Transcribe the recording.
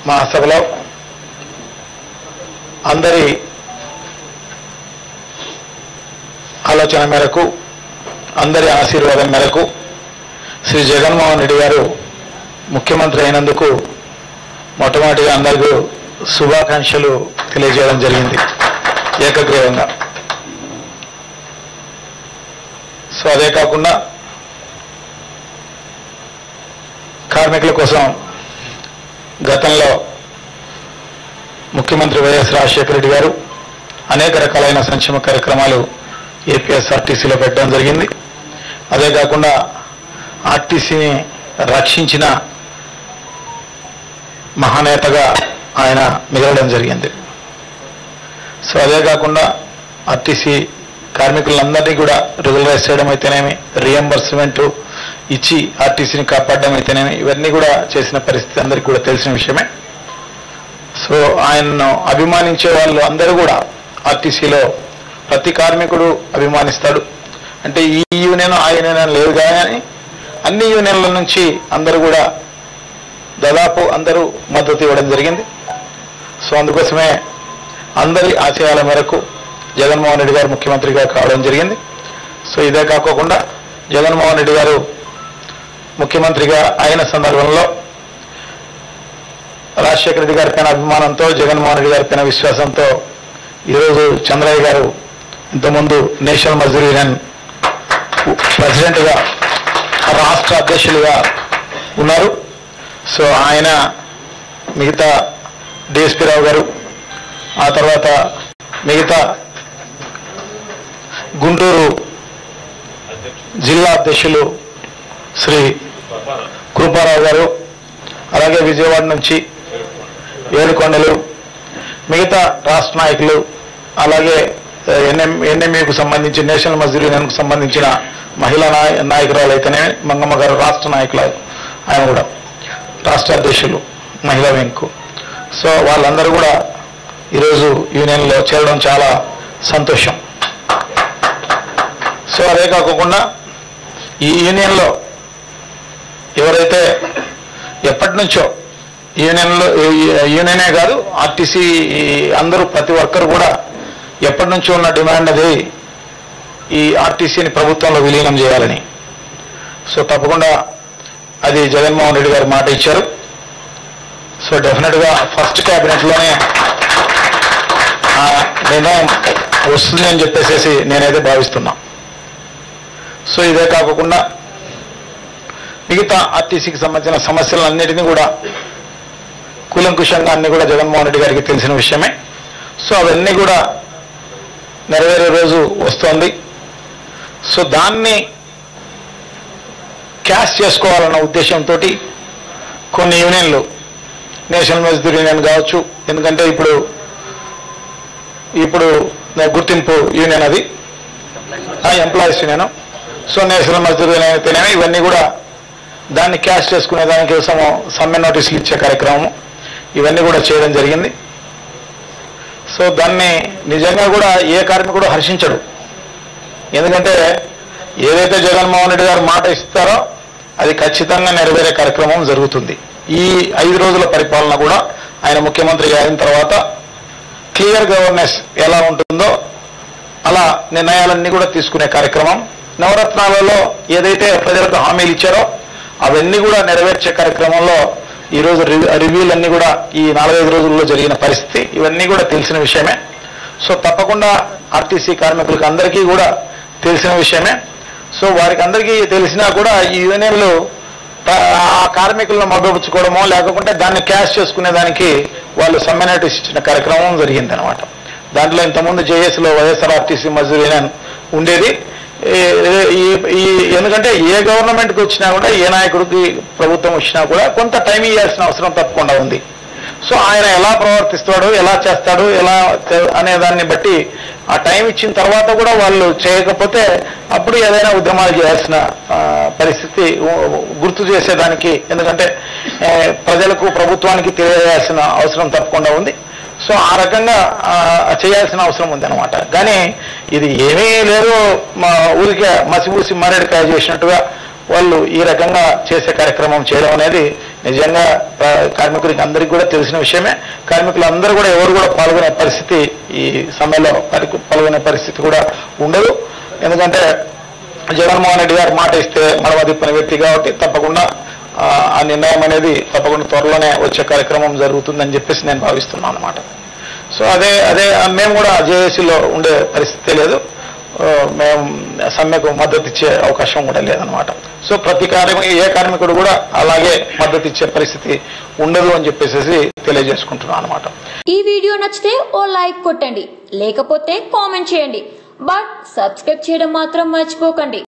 మహాసభలో అందరి ఆలోచన మేరకు అందరి ఆశీర్వాదం మేరకు శ్రీ జగన్మోహన్ రెడ్డి గారు ముఖ్యమంత్రి అయినందుకు మొట్టమొదటిగా అందరికీ శుభాకాంక్షలు తెలియజేయడం జరిగింది ఏకగ్రీవంగా సో అదే కాకుండా కార్మికుల కోసం గతంలో ముఖ్యమంత్రి వైఎస్ రాజశేఖర రెడ్డి గారు అనేక రకాలైన సంక్షేమ కార్యక్రమాలు ఏపీఎస్ఆర్టీసీలో పెట్టడం జరిగింది అదే కాకుండా ఆర్టీసీని రక్షించిన మహానేతగా ఆయన మిగలడం జరిగింది సో అదే కాకుండా ఆర్టీసీ కార్మికులందరినీ కూడా రెగ్యులరైజ్ చేయడం అయితేనేమి రియంబర్స్మెంట్ ఇచ్చి ఆర్టీసీని కాపాడడం అయితేనేమి ఇవన్నీ కూడా చేసిన పరిస్థితి అందరికీ కూడా తెలిసిన విషయమే సో ఆయన్ను అభిమానించే వాళ్ళు అందరూ కూడా ఆర్టీసీలో ప్రతి కార్మికుడు అభిమానిస్తాడు అంటే ఈ యూనియన్ ఆ యూనియన్ అని లేదు కానీ అన్ని యూనియన్ల నుంచి అందరూ కూడా దాదాపు అందరూ మద్దతు ఇవ్వడం జరిగింది సో అందుకోసమే అందరి ఆశయాల మేరకు జగన్మోహన్ రెడ్డి గారు ముఖ్యమంత్రిగా కావడం జరిగింది సో ఇదే కాకోకుండా జగన్మోహన్ రెడ్డి గారు ముఖ్యమంత్రిగా అయిన సందర్భంలో రాజశేఖర రెడ్డి గారి పైన అభిమానంతో జగన్మోహన్ రెడ్డి గారి పైన విశ్వాసంతో ఈరోజు చంద్రయ్య గారు ఇంతకుముందు నేషనల్ మజ్దూర్ యూనియన్ ప్రెసిడెంట్గా రాష్ట్ర అధ్యక్షులుగా ఉన్నారు సో ఆయన మిగతా డిఎస్పీ రావు గారు ఆ తర్వాత మిగతా గుంటూరు జిల్లా అధ్యక్షులు శ్రీ కృపారావు గారు అలాగే విజయవాడ నుంచి ఏడుకొండలు మిగతా రాష్ట్ర నాయకులు అలాగే ఎన్ఎం ఎన్ఎంఏకు సంబంధించి నేషనల్ మజ్దూర్ యూనియన్కు సంబంధించిన మహిళా నాయ నాయకురాలు అయితేనే మంగమ్మ గారు రాష్ట్ర నాయకులు ఆయన కూడా రాష్ట్ర అధ్యక్షులు మహిళా వింగ్కు సో వాళ్ళందరూ కూడా ఈరోజు యూనియన్లో చేరడం చాలా సంతోషం సో అదే కాకుండా ఈ యూనియన్లో ఎవరైతే ఎప్పటి నుంచో యూనియన్లో యూనియనే కాదు ఆర్టీసీ అందరూ ప్రతి ఒక్కరు కూడా ఎప్పటి నుంచో ఉన్న డిమాండ్ అది ఈ ఆర్టీసీని ప్రభుత్వంలో విలీనం చేయాలని సో తప్పకుండా అది జగన్మోహన్ రెడ్డి గారు మాట ఇచ్చారు సో డెఫినెట్గా ఫస్ట్ క్యాబినెట్లోనే ఆ నిర్ణయం వస్తుంది అని చెప్పేసి నేనైతే భావిస్తున్నా సో ఇదే కాకుండా మిగతా ఆర్టీసీకి సంబంధించిన సమస్యలన్నిటినీ కూడా కూలంకుషంగా అన్ని కూడా జగన్మోహన్ రెడ్డి గారికి తెలిసిన విషయమే సో అవన్నీ కూడా నెరవేరే రోజు వస్తోంది సో దాన్ని క్యాష్ చేసుకోవాలన్న ఉద్దేశంతో కొన్ని యూనియన్లు నేషనల్ మజ్దూర్ యూనియన్ కావచ్చు ఎందుకంటే ఇప్పుడు ఇప్పుడు గుర్తింపు యూనియన్ అది ఎంప్లాయీస్ యూనియన్ సో నేషనల్ మజ్దూర్ యూనియన్ అయితేనేమి ఇవన్నీ కూడా దాన్ని క్యాష్ చేసుకునే దానికోసము సమ్మె నోటీసులు ఇచ్చే కార్యక్రమం ఇవన్నీ కూడా చేయడం జరిగింది సో దాన్ని నిజంగా కూడా ఏ కార్మికుడు హర్షించడు ఎందుకంటే ఏదైతే జగన్మోహన్ రెడ్డి గారు మాట ఇస్తారో అది ఖచ్చితంగా నెరవేరే కార్యక్రమం జరుగుతుంది ఈ ఐదు రోజుల పరిపాలన కూడా ఆయన ముఖ్యమంత్రి అయిన తర్వాత క్లియర్ గవర్నెన్స్ ఎలా ఉంటుందో అలా నిర్ణయాలన్నీ కూడా తీసుకునే కార్యక్రమం నవరత్నాలలో ఏదైతే ప్రజలకు హామీలు ఇచ్చారో అవన్నీ కూడా నెరవేర్చే కార్యక్రమంలో ఈ రోజు రివ్యూలన్నీ కూడా ఈ నాలుగైదు రోజుల్లో జరిగిన పరిస్థితి ఇవన్నీ కూడా తెలిసిన విషయమే సో తప్పకుండా ఆర్టీసీ కార్మికులకు అందరికీ కూడా తెలిసిన విషయమే సో వారికి అందరికీ తెలిసినా కూడా ఈ యూనియన్లు ఆ కార్మికులను మభ్యపుచ్చుకోవడమో లేకపోతే దాన్ని క్యాష్ చేసుకునే దానికి వాళ్ళు సమ్మె నోటీస్ ఇచ్చిన కార్యక్రమం జరిగింది అనమాట దాంట్లో ఇంతకుముందు జేఎస్లో వైఎస్ఆర్ ఆర్టీసీ మజూర్ యూనియన్ ఉండేది ఈ ఈ ఎందుకంటే ఏ గవర్నమెంట్కి వచ్చినా కూడా ఏ నాయకుడికి ప్రభుత్వం వచ్చినా కూడా కొంత టైం ఇవ్వాల్సిన అవసరం తప్పకుండా ఉంది సో ఆయన ఎలా ప్రవర్తిస్తాడు ఎలా చేస్తాడు ఎలా అనే దాన్ని బట్టి ఆ టైం ఇచ్చిన తర్వాత కూడా వాళ్ళు చేయకపోతే అప్పుడు ఏదైనా ఉద్యమాలు చేయాల్సిన పరిస్థితి గుర్తు చేసేదానికి ఎందుకంటే ప్రజలకు ప్రభుత్వానికి తెలియజేయాల్సిన అవసరం తప్పకుండా ఉంది సో ఆ రకంగా చేయాల్సిన అవసరం ఉంది అనమాట కానీ ఇది ఏమీ లేదు మా ఊరికే మసిపూసి మరేడికాయ చేసినట్టుగా వాళ్ళు ఈ రకంగా చేసే కార్యక్రమం చేయడం అనేది నిజంగా ఆ, కార్మికులకి అందరికీ కూడా తెలిసిన విషయమే కార్మికులందరూ కూడా ఎవరు కూడా పాల్గొనే పరిస్థితి ఈ సమ్మెలో పరి- పాల్గొనే పరిస్థితి కూడా ఉండదు ఎందుకంటే జగన్మోహన్ రెడ్డి గారు మాట ఇస్తే మడమ తిప్పిన వ్యక్తి కాబట్టి తప్పకుండా ఆ, ఆ నిర్ణయం అనేది తప్పకుండా త్వరలోనే వచ్చే కార్యక్రమం జరుగుతుందని చెప్పేసి నేను భావిస్తున్నాను అనమాట సో అదే అదే మేము కూడా జేఏసీలో ఉండే పరిస్థితి లేదు ఆ, మేము సమ్మెకు మద్దతు ఇచ్చే అవకాశం కూడా లేదనమాట సో ప్రతి కార్మిక ఏ కార్మికుడు కూడా అలాగే మద్దతు ఇచ్చే పరిస్థితి ఉండదు అని చెప్పేసి తెలియజేసుకుంటున్నాను అనమాట ఈ వీడియో నచ్చితే ఓ లైక్ కొట్టండి లేకపోతే కామెంట్ చేయండి బట్ సబ్స్క్రైబ్ చేయడం మాత్రం మర్చిపోకండి